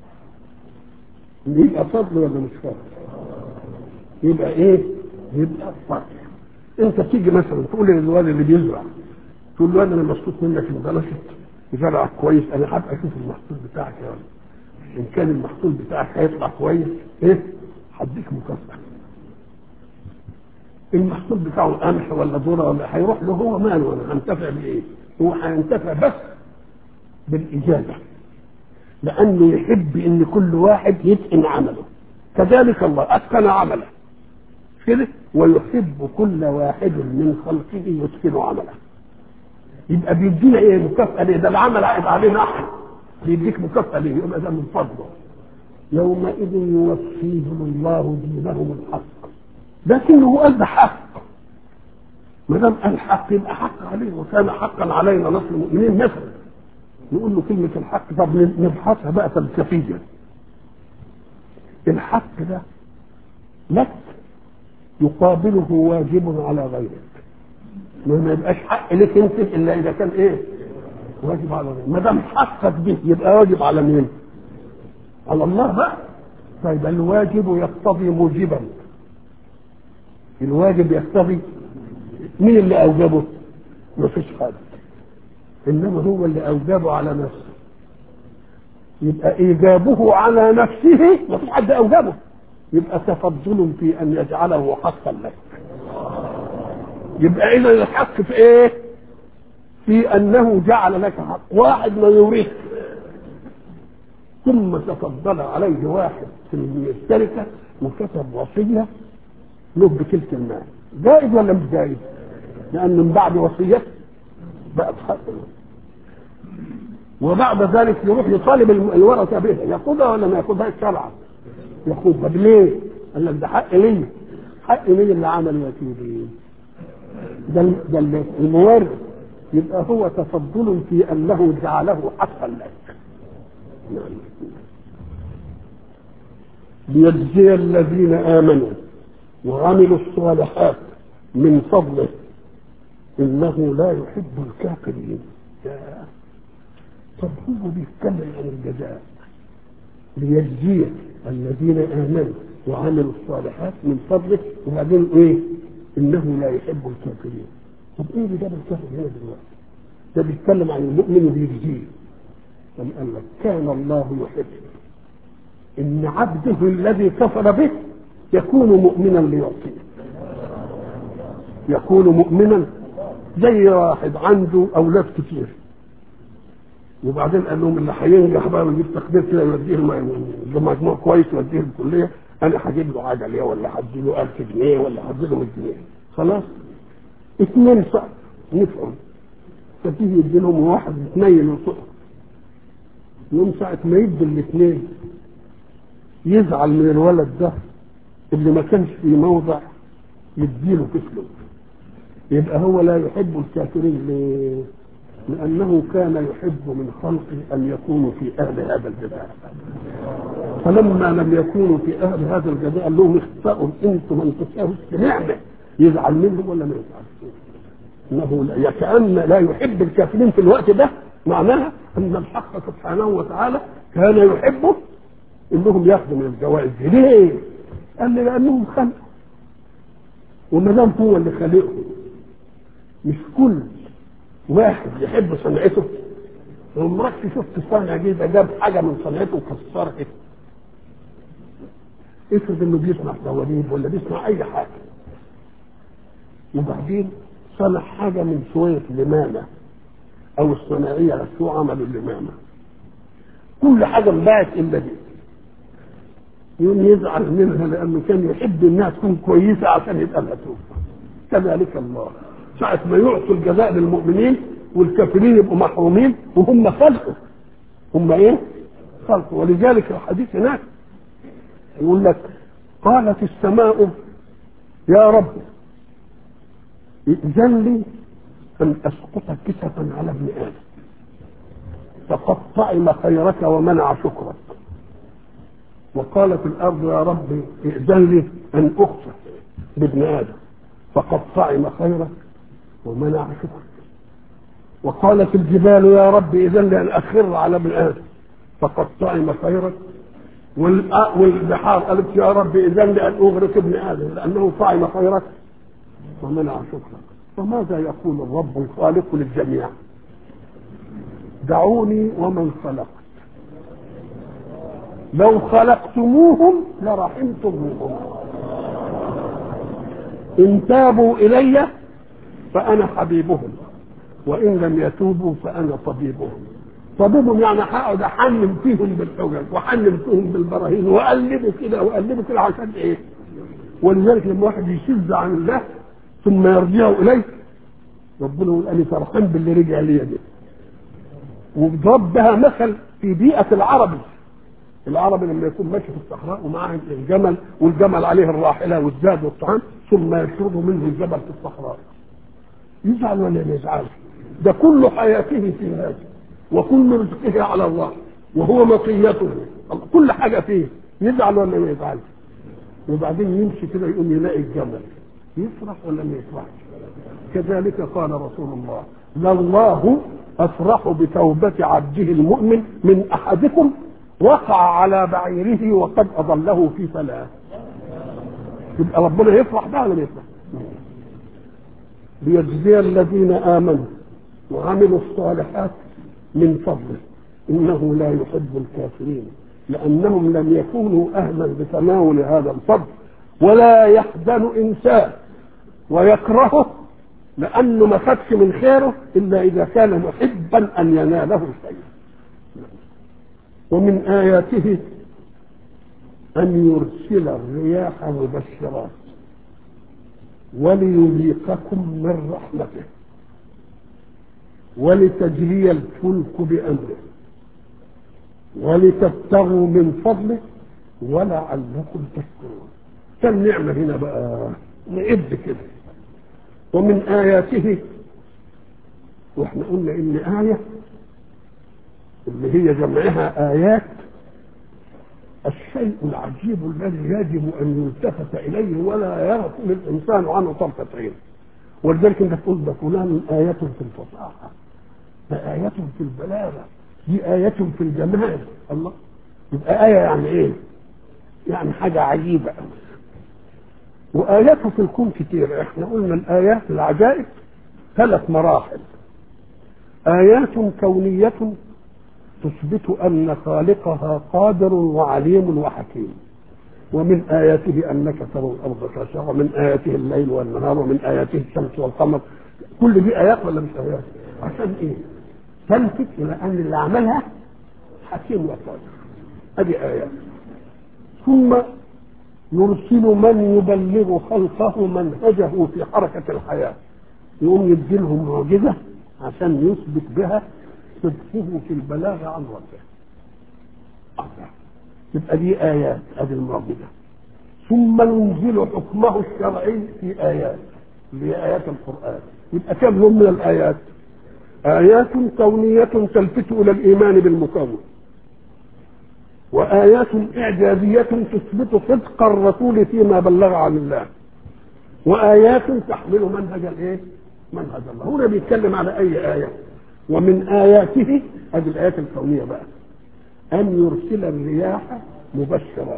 يبقى فضل ولا مش فضل؟ يبقى ايه؟ يبقى فضل. انت تيجي مثلا تقول للوالد اللي بيزرع تقول له انا مبسوط منك ان بلشت زرعك كويس انا هبقى اشوف المحصول بتاعك يا ولد ان كان المحصول بتاعك هيطلع كويس ايه هديك مكافاه المحصول بتاعه قمح ولا ذره ولا هيروح له هو ماله انا هنتفع بايه؟ هو هينتفع بس بالاجابه لانه يحب ان كل واحد يتقن عمله كذلك الله اتقن عمله كده ويحب كل واحد من خلقه يتقن عمله يبقى بيدينا ايه مكافاه ليه ده العمل عائد علينا احنا بيديك مكافاه ليه يبقى ده من فضله يومئذ يوفيهم الله دينهم الحق لكنه قال ده حق ما دام قال حق يبقى حق عليه وكان حقا علينا نصر المؤمنين مثلا نقول له كلمة الحق طب نبحثها بقى فلسفيا الحق ده لك يقابله واجب على غيرك ما يبقاش حق لك انت الا اذا كان ايه واجب على غيرك ما دام حقك به يبقى واجب على مين على الله بقى طيب الواجب يقتضي موجبا الواجب يقتضي مين اللي اوجبه ما فيش حد انما هو اللي اوجبه على نفسه يبقى ايجابه على نفسه ما فيش حد اوجبه يبقى تفضل في ان يجعله حقا لك يبقى اذا الحق في ايه في انه جعل لك حق واحد ما يريد ثم تفضل عليه واحد في الشركه وكتب وصيه له بتلك المال جائز ولا مش جائز لان من بعد وصيه بقت حق وبعد ذلك يروح يطالب الورثه بها ياخذها ولا ما ياخذهاش شرعا ياخذها ليه؟ قال لك ده حق ليا حق مين اللي عمل يا سيدي؟ ده ده المورث يبقى هو تفضل في انه جعله حقا لك ليجزي الذين امنوا وعملوا الصالحات من فضله انه لا يحب الكافرين طب هو بيتكلم عن الجزاء ليجزي الذين امنوا وعملوا الصالحات من فضله وبعدين ايه انه لا يحب الكافرين طب ايه اللي جاب الكافر هنا دلوقتي ده بيتكلم عن المؤمن وبيجزيه طب قال لك كان الله يحب ان عبده الذي كفر به يكون مؤمنا ليعطيه يكون مؤمنا زي واحد عنده اولاد كتير وبعدين قال لهم اللي هينجح بقى ويجيب تقدير كده يوديه مجموع كويس يوديه الكليه انا هجيب له عجله ولا هدي له 1000 جنيه ولا هدي له 100 جنيه خلاص اثنين صعب نفعوا فتيجي يدي لهم واحد اثنين وصعب يوم ساعة ما يدي الاثنين يزعل من الولد ده اللي ما كانش في موضع يديله كفله يبقى هو لا يحب الكافرين ليه؟ لأنه كان يحب من خلقه أن يكونوا في أهل هذا الجزاء فلما لم يكونوا في أهل هذا الجزاء قال لهم اخطأوا أنتم من تساووا نعمة يزعل منهم ولا ما يزعل انه لا كان لا يحب الكافرين في الوقت ده معناها ان الحق سبحانه وتعالى كان يحبه انهم ياخذوا من الجوائز دي ليه؟ قال لي لانهم خلقوا وما دام هو اللي خالقهم مش كل واحد يحب صنعته عمرك شفت صانع جديد جاب حاجه من صنعته وكسرها افرض انه بيصنع دواليب ولا بيصنع اي حاجه وبعدين صنع حاجه من شويه لمامه او الصناعيه شو عملوا اللمامه كل حاجه انباعت الا دي يوم يزعل منها لانه كان يحب انها تكون كويسه عشان يبقى لها توفى كذلك الله ساعة ما يعطوا الجزاء للمؤمنين والكافرين يبقوا محرومين وهم خلقوا هم ايه؟ خلقوا ولذلك الحديث هناك يقول لك قالت السماء يا رب ائذن لي ان اسقط كسفا على ابن ادم فقد طعم خيرك ومنع شكرك وقالت الارض يا رب ائذن لي ان اخسف بابن ادم فقد طعم خيرك ومنع شكرك وقالت الجبال يا رب اذن لي ان اخر على ابن ادم فقد طعم خيرك والبحار قالت يا رب اذن لي ان اغرق ابن ادم لانه طعم خيرك ومنع شكرك فماذا يقول الرب الخالق للجميع دعوني ومن خلقت لو خلقتموهم لرحمتموهم ان تابوا الي فانا حبيبهم وان لم يتوبوا فانا طبيبهم طبيبهم يعني هقعد احنم فيهم بالحجج واحنم فيهم بالبراهين واقلبه كده واقلبه كده عشان ايه؟ ولذلك لما واحد يشذ عن الله ثم يرجع اليه ربنا يقول انا فرحان باللي رجع لي ده وضرب بها مثل في بيئه العربي العربي لما يكون ماشي في الصحراء ومعاه الجمل والجمل عليه الراحله والزاد والطعام ثم يشرب منه الجبل في الصحراء يزعل ولا ما يزعلش ده كل حياته في هذا وكل رزقه على الله وهو مطيته كل حاجه فيه يزعل ولا ما يزعلش وبعدين يمشي كده يقوم يلاقي الجمل يفرح ولا ما يفرحش كذلك قال رسول الله لله افرح بتوبه عبده المؤمن من احدكم وقع على بعيره وقد اضله في فلاة يبقى ربنا يفرح بقى ولا يفرح ليجزي الذين امنوا وعملوا الصالحات من فضله انه لا يحب الكافرين لانهم لم يكونوا اهلا بتناول هذا الفضل ولا يحزن انسان ويكرهه لانه ما خدش من خيره الا اذا كان محبا ان يناله شيء ومن اياته ان يرسل الرياح مبشرات وليذيقكم من رحمته ولتجري الفلك بامره ولتبتغوا من فضله ولعلكم تشكرون كم نعمه هنا بقى نعد كده ومن آياته واحنا قلنا ان آية اللي هي جمعها آيات الشيء العجيب الذي يجب أن يلتفت إليه ولا يغفل الإنسان عنه طرفة عين ولذلك أنت تقول ده فلان آية في الفصاحة ده آية في البلاغة دي آية في الجمال الله يبقى آية يعني إيه؟ يعني حاجة عجيبة أوي وآياته في الكون كتير احنا قلنا الآيات العجائب ثلاث مراحل آيات كونية تثبت أن خالقها قادر وعليم وحكيم ومن آياته أنك ترى الأرض خاشعة ومن آياته الليل والنهار ومن آياته الشمس والقمر كل دي آيات ولا مش آيات عشان إيه تلفت إلى أن اللي عملها حكيم وقادر هذه آيات ثم يرسل من يبلغ خلقه منهجه في حركة الحياة يقوم يديلهم معجزة عشان يثبت بها صدقه في البلاغ عن ربه يبقى دي آيات هذه المعجزة ثم ينزل حكمه الشرعي في آيات اللي هي آيات القرآن يبقى كم يوم من الآيات آيات كونية تلفت إلى الإيمان بالمكون وآيات إعجازية تثبت صدق الرسول فيما بلغ عن الله وآيات تحمل منهج الإيه؟ منهج الله هنا بيتكلم على أي آية ومن آياته هذه الآيات الكونية بقى أن يرسل الرياح مبشرات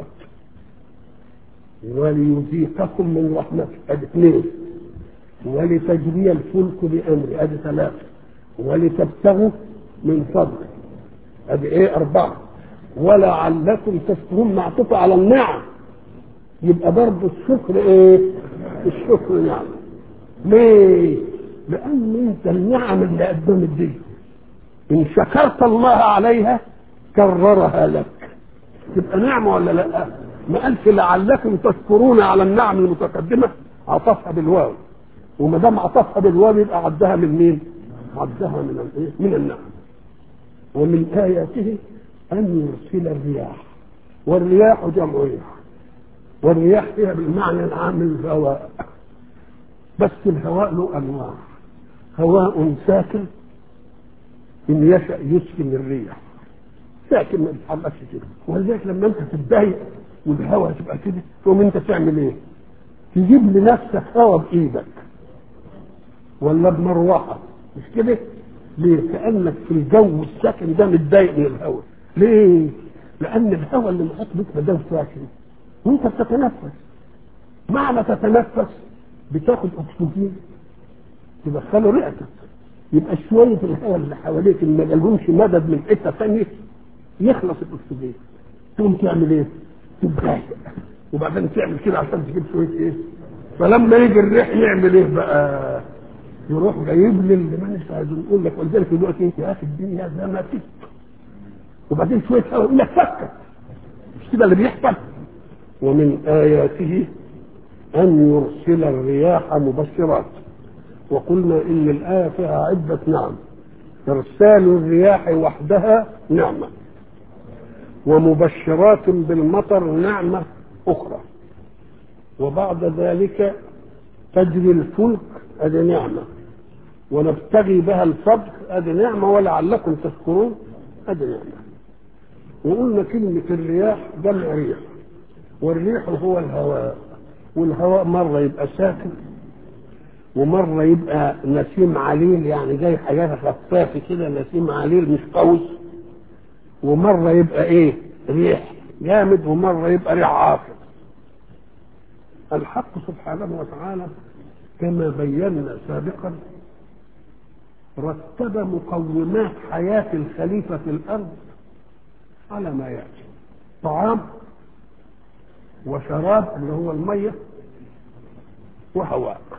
وليذيقكم من رحمته ادي اثنين ولتجري الفلك بامره ادي ثلاثه ولتبتغوا من فضله ادي ايه اربعه ولعلكم تشكرون معطوفه على النعم يبقى برضه الشكر ايه الشكر نعم ليه لان انت النعم اللي قدمت دي ان شكرت الله عليها كررها لك تبقى نعمه ولا لا ما قالش لعلكم تشكرون على النعم المتقدمه عطفها بالواو وما دام عطفها بالواو يبقى عدها من مين؟ عدها من الايه؟ من النعم ومن اياته ان يرسل الرياح والرياح جمع ريح والرياح فيها بالمعنى العام الهواء بس الهواء له انواع هواء ساكن ان يشا يسكن الريح ساكن ما بيتحركش كده ولذلك لما انت تتضايق والهواء تبقى كده تقوم انت تعمل ايه؟ تجيب لنفسك هواء بايدك ولا بمروحه مش كده؟ ليه؟ كانك في الجو الساكن ده متضايق من الهواء ليه؟ لان الهواء اللي محيط بك ما دام ساكن وانت بتتنفس معنى تتنفس بتاخد اكسجين تدخله رئتك يبقى شويه الهواء اللي حواليك اللي ما جالهمش مدد من حته ثانيه يخلص الاكسجين تقوم تعمل ايه؟ تتضايق وبعدين تعمل كده عشان تجيب شويه ايه؟ فلما يجي الريح يعمل ايه بقى؟ يروح جايب لي اللي ما مش عايز نقول لك ولذلك دلوقتي يا اخي الدنيا زي ما تيجي وبعدين شويه هواء يقول لك فكر مش كده اللي بيحصل ومن اياته ان يرسل الرياح مبشرات وقلنا ان الايه فيها عده نعم ارسال الرياح وحدها نعمه ومبشرات بالمطر نعمه اخرى وبعد ذلك تجري الفلك ادي نعمه ونبتغي بها الفضل ادي نعمه ولعلكم تشكرون ادي نعمه وقلنا كلمه الرياح جمع ريح والريح هو الهواء والهواء مره يبقى ساكن ومره يبقى نسيم عليل يعني جاي حاجات خفافه كده نسيم عليل مش قوي ومره يبقى ايه ريح جامد ومره يبقى ريح عاصف الحق سبحانه وتعالى كما بينا سابقا رتب مقومات حياة الخليفة في الأرض على ما يأتي طعام وشراب اللي هو المية وهواء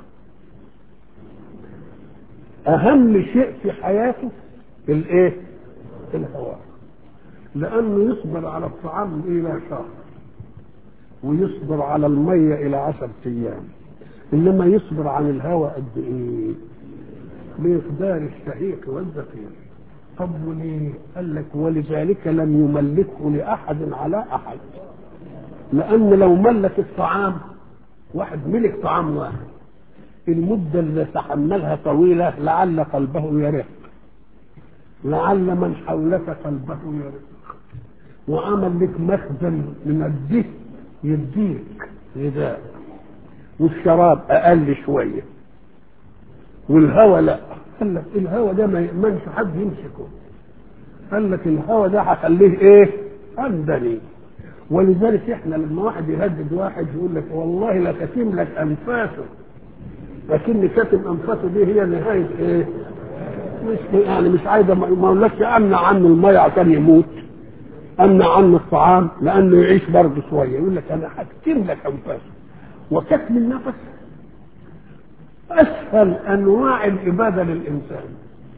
أهم شيء في حياته الإيه؟ الهواء لأنه يصبر على الطعام إلى شهر ويصبر على المية إلى عشرة أيام إنما يصبر عن الهواء قد إيه؟ بمقدار الشهيق والزفير طب وليه؟ قال لك ولذلك لم يملكه لأحد على أحد لأن لو ملك الطعام واحد ملك طعام واحد المدة اللي تحملها طويلة لعل قلبه يرق لعل من حولك قلبه يرق وعمل لك مخزن من الدهن يديك غذاء والشراب اقل شويه والهوى لا قال لك الهوى ده ما يأمنش حد يمسكه قال لك الهوى ده هخليه ايه عندني ولذلك احنا لما واحد يهدد واحد يقول لك والله لا كتم لك انفاسه لكن كاتم انفاسه دي هي نهايه ايه مش يعني مش عايزه ما اقولكش امنع عنه الميه عشان يموت امنع عنه الطعام لانه يعيش برضه شويه يقول لك انا هكتم لك انفاسه وكتم النفس اسهل انواع العباده للانسان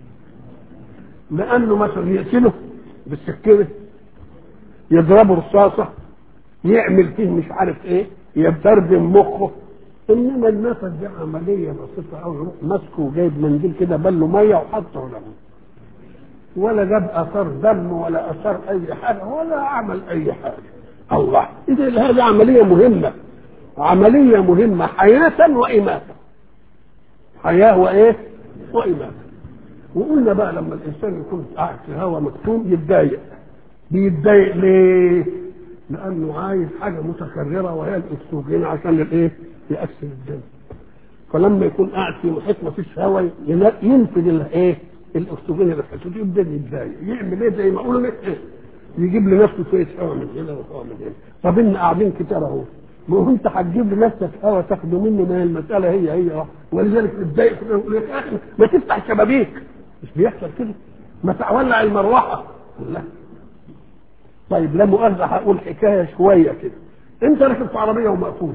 لانه مثلا يقتله بالسكينه يضربه رصاصه يعمل فيه مش عارف ايه يبتردم مخه انما النفس دي عمليه بسيطه قوي يروح ماسكه وجايب منديل كده بله ميه وحطه له ولا جاب اثار دم ولا اثار اي حاجه ولا عمل اي حاجه الله اذا هذه عمليه مهمه عمليه مهمه حياه واماته حياه وايه واماته وقلنا بقى لما الانسان يكون قاعد في هواء مكتوم يتضايق بيتضايق ليه؟ لانه عايز حاجه متكرره وهي الاكسجين عشان الايه؟ يأكسد الدم فلما يكون قاعد في محيط ما فيش هواء ينفذ الايه؟ الاكسجين اللي في حياته يبدا يتضايق يعمل ايه زي ما قلنا إيه؟ يجيب لنفسه شويه هواء من هنا وهواء من هنا طب ان قاعدين كتير اهو ما هو انت هتجيب لنفسك هواء تاخده منه ما هي المساله هي هي ولذلك تتضايق يقول لك يا اخي ما تفتح الشبابيك مش بيحصل كده ما تولع المروحه لا طيب لا مؤاخذه هقول حكايه شويه كده انت راكب في عربيه ومقفول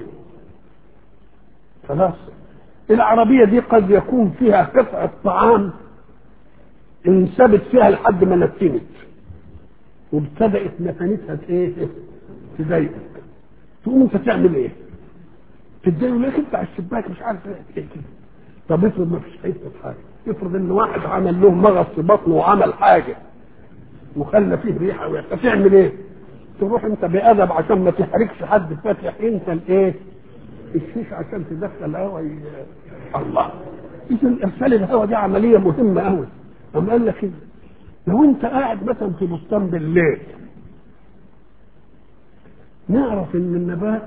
خلاص العربيه دي قد يكون فيها قطعه طعام انثبت فيها لحد ما نتنت وابتدات نتنتها ايه تضايقك تقوم انت تعمل ايه؟ تتضايق ليه تفتح الشباك مش عارف ايه كده طب افرض ما فيش حته حاجه افرض ان واحد عمل له مغص في بطنه وعمل حاجه وخلى فيه ريحه ويحصل تعمل ايه؟ تروح انت بادب عشان ما تحرجش حد فاتح انت الايه؟ الشيش عشان تدخل هواء ي... الله اذا ارسال الهواء دي عمليه مهمه قوي قام قال لك كده لو انت قاعد مثلا في بستان بالليل نعرف ان النبات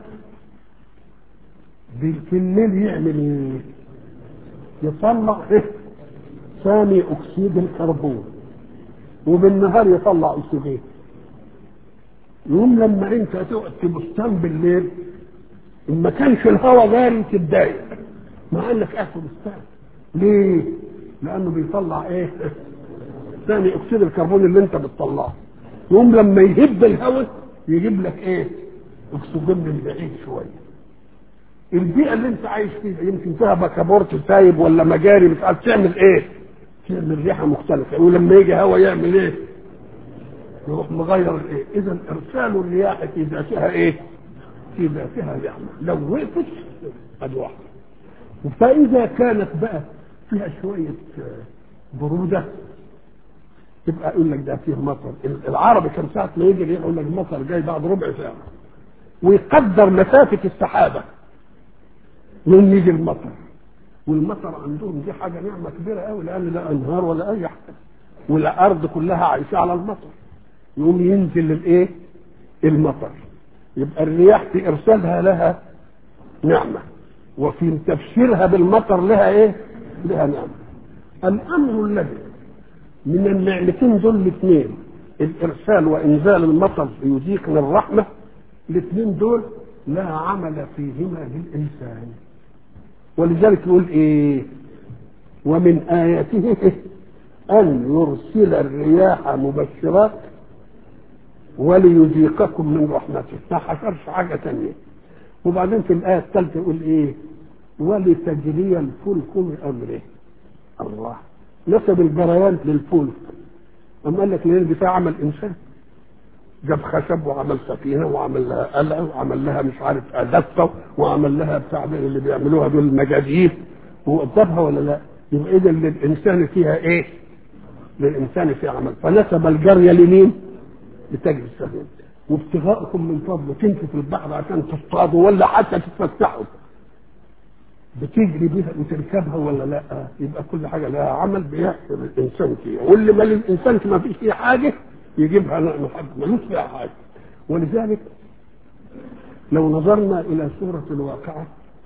في الليل يعمل ايه؟ يطلع ايه؟ ثاني اكسيد الكربون وبالنهار يطلع اكسجين يوم لما انت تقعد في بستان بالليل ان ما كانش الهواء جاري تتضايق مع انك قاعد في بستان ليه؟ لانه بيطلع ايه؟ ثاني اكسيد الكربون اللي انت بتطلعه يوم لما يهب الهواء يجيب لك ايه؟ اكسجين من بعيد شويه البيئه اللي انت عايش فيها يمكن فيها بكابورت سايب ولا مجاري مش عارف تعمل ايه؟ تعمل ريحه مختلفه ولما يجي هواء يعمل ايه؟ يروح مغير الايه؟ اذا ارسال الرياح في ذاتها ايه؟ في ذاتها نعمه لو وقفت ادي واحده فاذا كانت بقى فيها شويه بروده يبقى يقول لك ده فيه مطر العربي كان ساعه ما يجي يقول لك المطر جاي بعد ربع ساعه ويقدر مسافه السحابه من يجي المطر والمطر عندهم دي حاجه نعمه كبيره قوي لان لا انهار ولا اي حاجه والارض كلها عايشه على المطر يقوم ينزل الايه المطر يبقى الرياح في ارسالها لها نعمه وفي تبشيرها بالمطر لها ايه لها نعمه الامر الذي من النعمتين دول الاثنين الارسال وانزال المطر يذيقنا الرحمه الاثنين دول لا عمل فيهما للانسان ولذلك يقول ايه ومن اياته ان يرسل الرياح مبشرات وليذيقكم من رحمته ما حشرش حاجه ثانيه وبعدين في الايه الثالثه يقول ايه ولتجري الفلك بامره الله نسب الجريان للفلك أم قال لك لان دي فيها عمل انسان جاب خشب وعمل سفينه وعمل لها قلعه وعمل لها مش عارف دفه وعمل لها بتاع اللي بيعملوها دول المجاذيب وقدرها ولا لا؟ يبقى اذا للانسان فيها ايه؟ للانسان فيها عمل فنسب الجري لمين؟ لتجري السفينه وابتغاءكم من فضله تمشوا في البحر عشان تصطادوا ولا حتى تتفسحوا بتجري بيها وتركبها ولا لا يبقى كل حاجه لها عمل بيحصل الانسان فيها واللي ما للانسان ما فيش فيه حاجه يجيبها ملوش فيها حاجه ولذلك لو نظرنا الى سوره الواقعه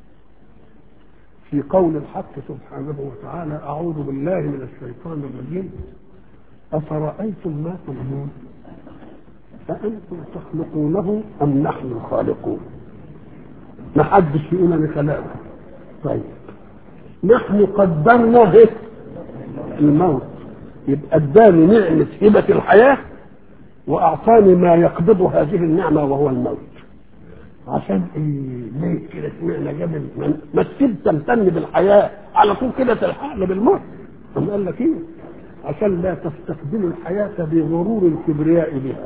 في قول الحق سبحانه وتعالى اعوذ بالله من الشيطان الرجيم افرايتم ما تمنون أأنتم تخلقونه أم نحن الخالقون؟ ما حدش يقول أنا خلقه. طيب نحن قدرنا هيك الموت يبقى اداني نعمة هبة الحياة وأعطاني ما يقبض هذه النعمة وهو الموت. عشان ايه ليه كده سمعنا جاب ما تسيب تمتن بالحياة على طول كده تلحقنا بالموت. أم قال لك ايه؟ عشان لا تستقبلوا الحياة بغرور الكبرياء بها.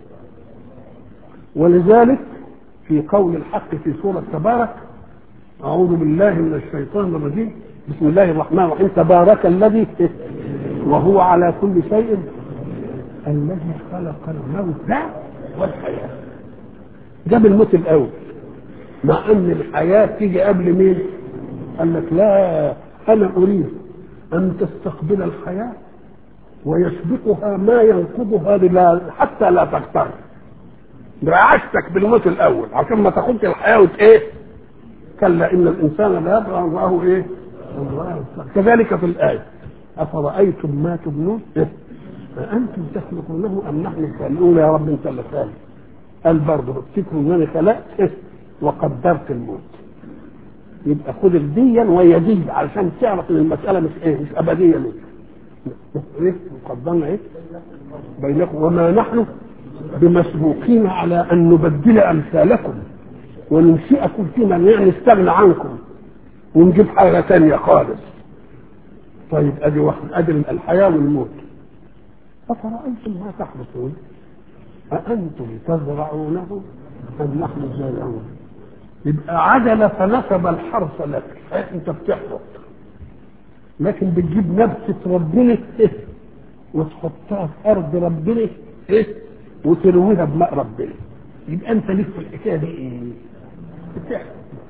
ولذلك في قول الحق في سورة تبارك أعوذ بالله من الشيطان الرجيم بسم الله الرحمن الرحيم تبارك الذي وهو على كل شيء الذي خلق الموت والحياة جاب الموت الأول مع أن الحياة تيجي قبل مين؟ قال لك لا أنا أريد أن تستقبل الحياة ويسبقها ما ينقضها لا حتى لا تغتر رعشتك بالموت الأول عشان ما تاخدش الحياة وت إيه كلا إن الإنسان لا يبغى أن رآه إيه أن رآه استغنى. كذلك في الآية أفرأيتم ما تبنون إيه؟ أأنتم تخلقونه أم نحن الخالقون يا رب أنت اللي خالق قال برضه افتكروا إنني خلقت إيه؟ وقدرت الموت يبقى خد الديا وهي دي علشان تعرف ان المساله مش ايه مش ابديه ليه ايه قدرنا ايه بينكم وما نحن بمسبوقين على ان نبدل امثالكم وننشئكم فيما يعني نستغنى عنكم ونجيب حاجه ثانيه خالص طيب ادي واحد ادي الحياه والموت افرايتم ما تحرثون اانتم تزرعونه ام نحن الزارعون يبقى عدل فنسب الحرث لك انت بتحرث لكن بتجيب نبتة ربنا إيه؟ وتحطها في أرض ربنا إيه؟ وترويها بماء ربنا يبقى أنت ليك في الحكاية دي إيه؟ بتحرث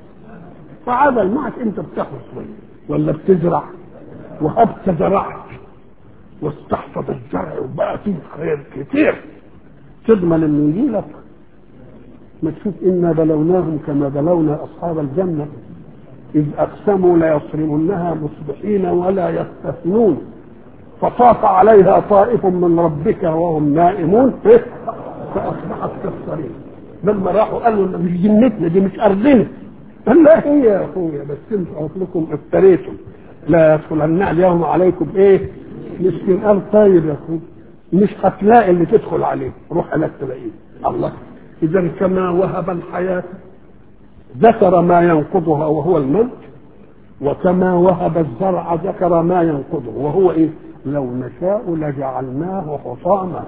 فعدل معك أنت بتحرث ولا بتزرع وهبت زرعت واستحفظ الزرع وبقى فيه خير كتير تضمن انه يجي لك ما تشوف إنا بلوناهم كما بلونا أصحاب الجنة إذ أقسموا ليصرمنها مصبحين ولا يستثنون فطاف عليها طائف من ربك وهم نائمون فأصبحت كالصريم لما راحوا قالوا مش جنتنا دي مش أرضنا قال لا هي يا أخويا بس انتوا أصلكم افتريتم لا يدخلن اليوم عليكم إيه مسكين قال طيب يا أخويا مش هتلاقي اللي تدخل عليه روح هناك تلاقيه الله إذا كما وهب الحياة ذكر ما ينقضها وهو الموت وكما وهب الزرع ذكر ما ينقضه وهو إيه؟ لو نشاء لجعلناه حطاما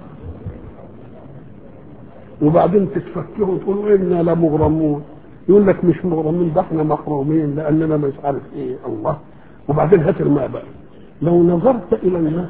وبعدين تتفكروا وتقولوا إنا لمغرمون يقول لك مش مغرمين ده احنا محرومين لأننا مش عارف إيه الله وبعدين هات الماء بقى لو نظرت إلى الناس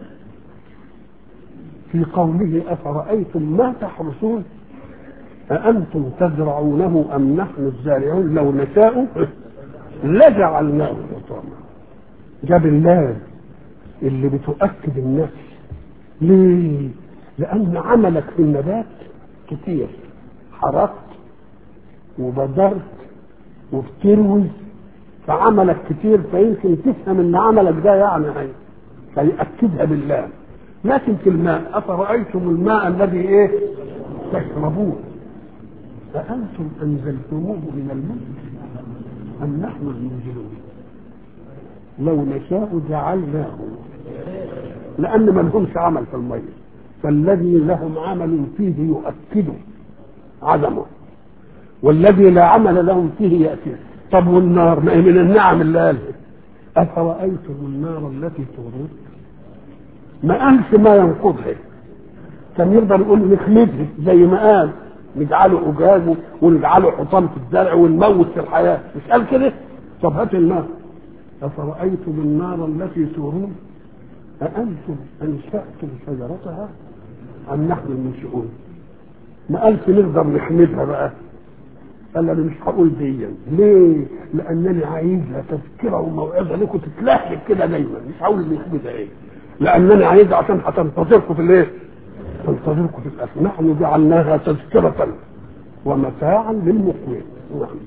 في قوله أفرأيتم ما تحرسون أأنتم تزرعونه أم نحن الزارعون لو نشاء لجعلناه حطاما جاب اللام اللي بتؤكد النفس ليه؟ لأن عملك في النبات كتير حرقت وبدرت وبتروي فعملك كتير فيمكن تفهم ان عملك ده يعني هي فيأكدها بالله لكن في الماء أفرأيتم الماء الذي إيه تشربون أأنتم أنزلتموه من الماء أم نحن المنزلون لو نشاء جعلناه لأن ما لهمش عمل في المية فالذي لهم عمل فيه يؤكد عدمه والذي لا عمل لهم فيه يأتي طب والنار ما هي من النعم اللي قالها أفرأيتم النار التي تورون ما قالش ما ينقضها كان يقدر يقول نخلدها زي ما قال نجعله أجاج ونجعله حطام في الزرع ونموت في الحياة مش قال كده طب هات النار أفرأيتم النار التي تورون أأنتم أنشأتم شجرتها أم نحن المنشئون ما قالش نقدر نحمدها بقى قال انا مش هقول دي ليه؟ لانني عايزها تذكره وموعظه لكم تتلهلك كده دايما مش هقول اللي يحمدها ايه لانني عايزها عشان هتنتظركم في الايه؟ تنتظركم في الاخر نحن جعلناها تذكره ومتاعا للمقوين نعم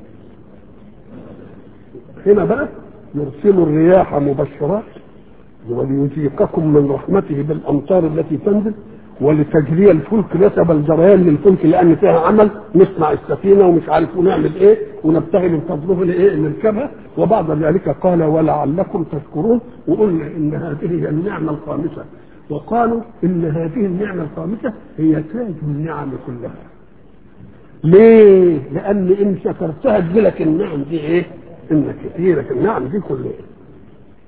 هنا بقى يرسل الرياح مبشرات وليذيقكم من رحمته بالامطار التي تنزل ولتجري الفلك نسب الجريان للفلك لان فيها عمل نصنع السفينه ومش عارف ونعمل ايه ونبتغي من فضله لايه نركبها وبعد ذلك قال ولعلكم تشكرون وقلنا ان هذه هي النعمه الخامسه وقالوا ان هذه النعمه الخامسه هي تاج النعم كلها ليه؟ لان ان شكرتها تجيلك النعم دي ايه؟ انك تجيلك النعم دي كلها